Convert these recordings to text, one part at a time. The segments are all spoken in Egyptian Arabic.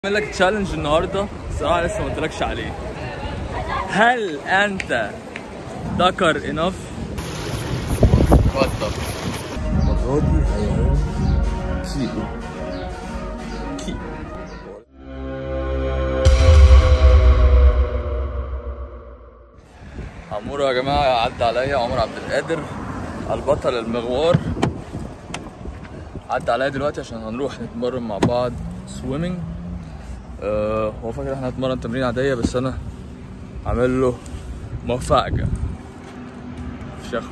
اعمل لك تشالنج النهارده الصراحه لسه ما قلتلكش عليه هل انت ذكر انف وات المرة دي هيكون كيلو كي عمورة يا جماعة عدى عليا عمر عبد القادر البطل المغوار عدى عليا دلوقتي عشان هنروح نتمرن مع بعض سويمنج آه هو فاكر احنا هنتمرن تمرين عادية بس انا عامل له مفاجأة شخ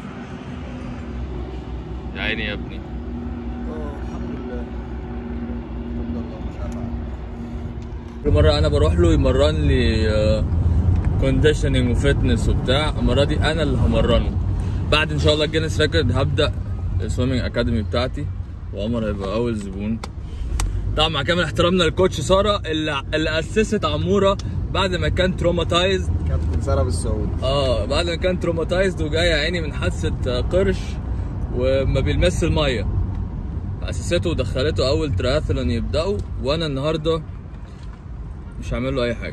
يا عيني يا ابني الحمد لله الحمد لله مش عارف كل مرة أنا بروح له يمرن لي كونديشننج وفتنس وبتاع المرة دي أنا اللي همرنه بعد إن شاء الله الجينيس ريكورد هبدأ السويمنج أكاديمي بتاعتي وعمر هيبقى أول زبون طبعا مع كامل احترامنا للكوتش سارة اللي, اللي أسست عمورة بعد ما كان تروماتايزد كابتن سارة بالسعود اه بعد ما كان تروماتايزد وجاي يا عيني من حادثة قرش وما بيلمس المية أسسته ودخلته أول تراثلون يبدأوا وأنا النهاردة مش هعمل له أي حاجة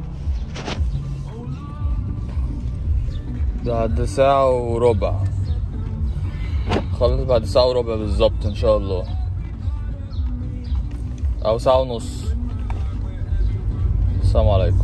بعد ساعة وربع خلص بعد ساعة وربع بالظبط إن شاء الله أو ساعة ونص السلام عليكم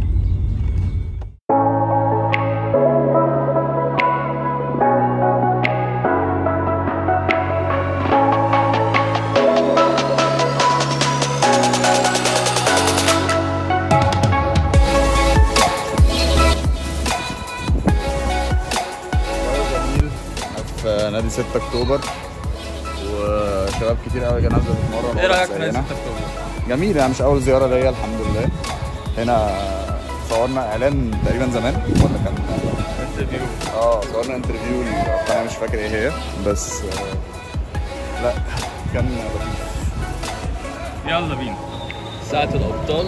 جميل في نادي 6 اكتوبر وشباب كتير قوي كانت نازله تتمرن إيه رأيك في زينا. نادي 6 أكتوبر؟ جميل يعني مش اول زياره ليا الحمد لله هنا صورنا اعلان تقريبا زمان ولا كان انترفيو اه صورنا انترفيو انا مش فاكر ايه هي بس آه، لا كان لطيف يلا بينا ساعة الأبطال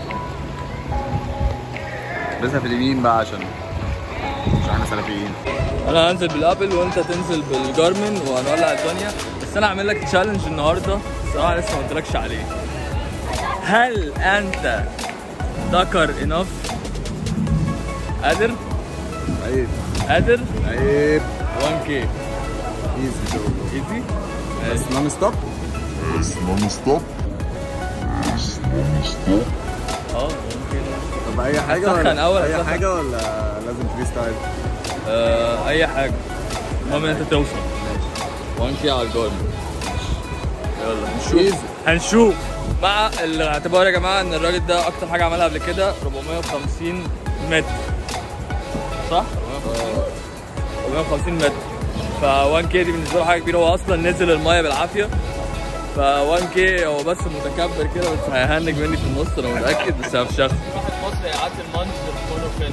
لسه في اليمين بقى عشان مش احنا سلفيين أنا هنزل بالأبل وأنت تنزل بالجارمن وهنولع الدنيا بس أنا هعمل لك تشالنج النهاردة الصراحة لسه ما قلتلكش عليه هل أنت ذكر انف قادر عيب قادر عيب 1 كي ايزي شغل ايزي بس نون ستوب non-stop. non-stop. اه 1 كي طب اي حاجه أسخن ولا أول، اي أسخن. حاجه ولا لازم فري ستايل آه اي حاجه المهم ان انت توصل 1 كي على الجارمن يلا Easy. نشوف هنشوف مع الاعتبار يا جماعه ان الراجل ده اكتر حاجه عملها قبل كده 450 متر صح 450 متر ف 1 كي دي بالنسبه له حاجه كبيره هو اصلا نزل المايه بالعافيه ف 1 كي هو بس متكبر كده بس هيهنج مني في النص انا متاكد بس هفشخ مصر هيعدي المانش كله فين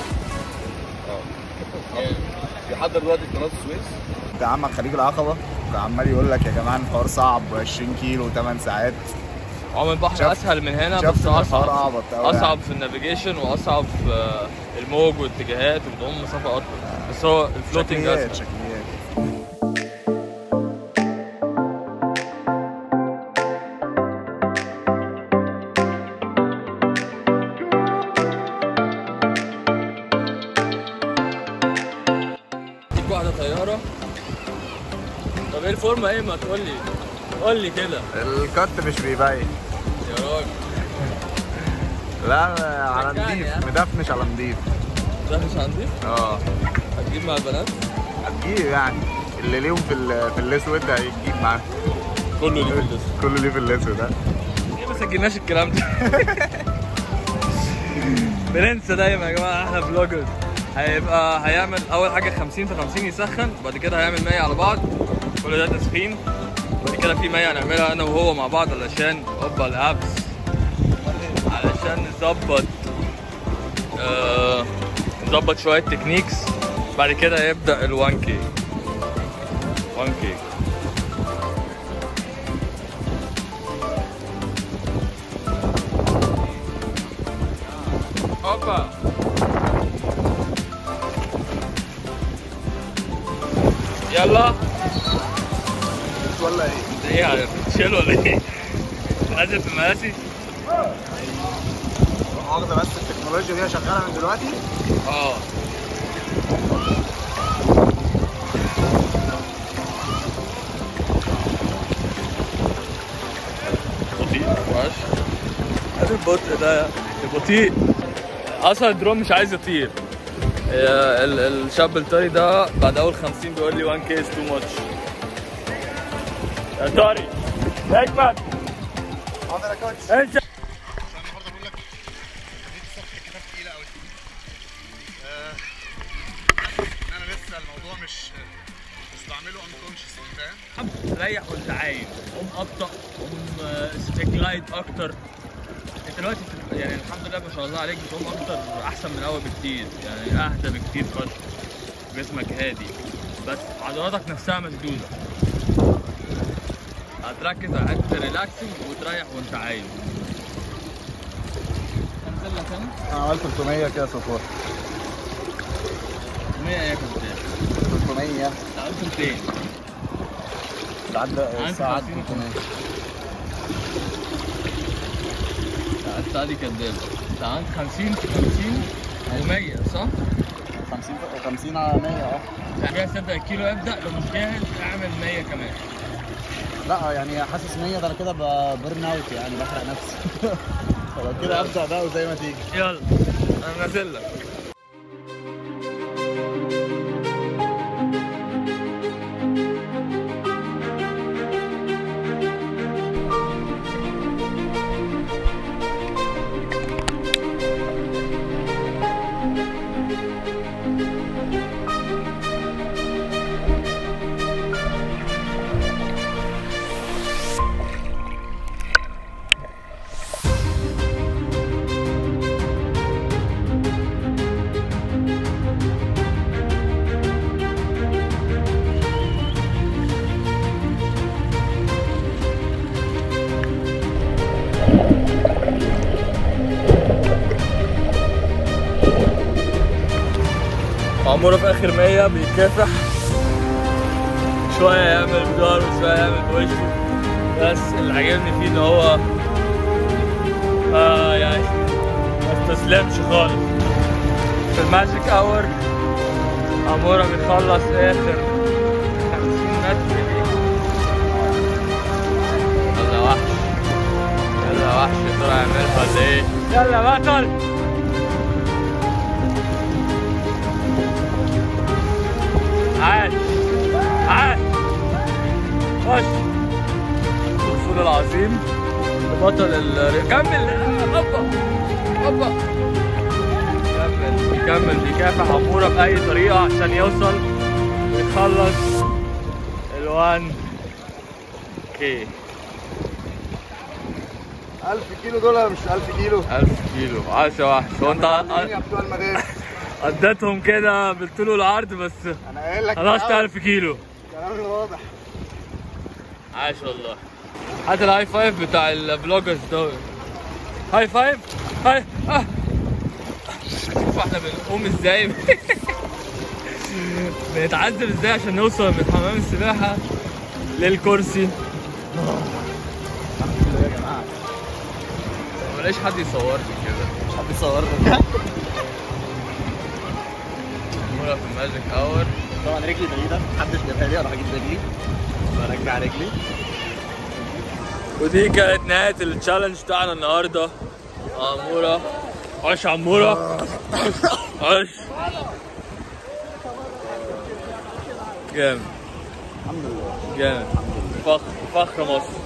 بيحضر دلوقتي قناه السويس انت عمك خليج العقبه كان عمال يقول لك يا جماعه الحوار صعب 20 كيلو 8 ساعات عمر البحر شاف- اسهل من هنا شاف بس إن الحوار اصعب أعبط أوي اصعب يعني. في النافيجيشن واصعب في آه، الموج والاتجاهات وبتعوم مسافه اطول بس هو الفلوتنج شكليات اسهل شكليات ديك واحده طياره طب ايه الفورمه ايه ما تقول لي قول لي كده الكت مش بيبين يا راجل لا على شجعني نضيف يا عم. مدفنش على نضيف ده مش عندي اه هتجيب مع البنات هتجيب يعني اللي ليهم في ال- في الاسود هيجيب معاه كله ليه في الليست كله ليه في الاسود ده ليه ما سجلناش الكلام ده بننسى دايما يا جماعه احنا فلوجرز هيبقى هيعمل اول حاجه 50 في 50 يسخن بعد كده هيعمل 100 على بعض كل ده تسخين بعد كده في 100 هنعملها انا وهو مع بعض علشان اوبا الابس علشان نظبط آه نظبط شويه تكنيكس بعد كده يبدا ال 1 كي 1 كي اوبا يلا ولا ايه ايه يعني تشيل ولا ايه؟ نازل في مقاسي مؤاخذه بس التكنولوجيا دي شغاله من دلوقتي اه بطيء ماشي هذا البطء ده بطيء اصلا الدرون مش عايز يطير هي ال- الشاب الطري ده بعد اول 50 بيقول لي 1 كي از تو ماتش يا طاري يا اجمد حاضر يا كوتش انت النهارده بقول لك قضيه الصبح كده تقيله قوي انا لسه الموضوع مش مش بعمله انكونشس فاهم ريح وانت عايم قوم ابطا قوم سبيكلايت اكتر انت دلوقتي بت- يعني الحمد لله ما شاء الله عليك بتقوم اكتر احسن من الاول بكتير يعني اهدى بكتير فشخ جسمك هادي بس عضلاتك نفسها مشدوده هتركز على حته ريلاكسنج وتريح وانت عايم انزل لك انا انا عملت 300 كده صفار 100 ايه كنت 300 عملت 200 تعدى عندي الساعات 50 300 انت عادي كداب انت عندك 50 في 50 و100 صح؟ 50 50 على 100 اه جاهز تبدا الكيلو ابدا لو مش جاهز اعمل 100 كمان لا يعني حاسس 100 ده انا كده ببرن اوت يعني بحرق نفسي فلو كده ابدا بقى وزي ما تيجي يلا انا نازل لك عموره في اخر 100 بيكافح شويه يعمل بظهره وشويه يعمل بوشه بس اللي عجبني فيه ان هو آه يعني ما استسلمش خالص في الماجيك اور عموره بيخلص اخر 50 متر دي يلا وحش يلا وحش يا ترى يعملها ولا ايه يلا بطل عاش عاش خش الوصول العظيم بطل ال كمل هوبا هوبا كمل بيكمل بيكافح عمورة بأي طريقة عشان يوصل ويخلص الوان كي 1000 كيلو دول مش 1000 كيلو 1000 كيلو عاش يا وحش هو انت يا بتوع المدارس قدتهم كده بالطول والعرض بس انا قايل لك خلصت الأول. 1000 كيلو كلامي واضح عاش والله هات الهاي فايف بتاع الفلوجرز دول هاي فايف هاي آه. شوف احنا بنقوم ازاي بنتعذب ازاي عشان نوصل من حمام السباحة للكرسي الحمد لله يا جماعه ملاقيش حد يصورني كده مش حد يصورنا مرة في الماجيك اور طبعا رجلي بعيده محدش جابها لي اروح اجيب رجلي برجع رجلي ودي كانت نهاية التشالنج بتاعنا النهاردة عمورة عش عمورة عش جامد الحمد لله جامد فخر فخر مصر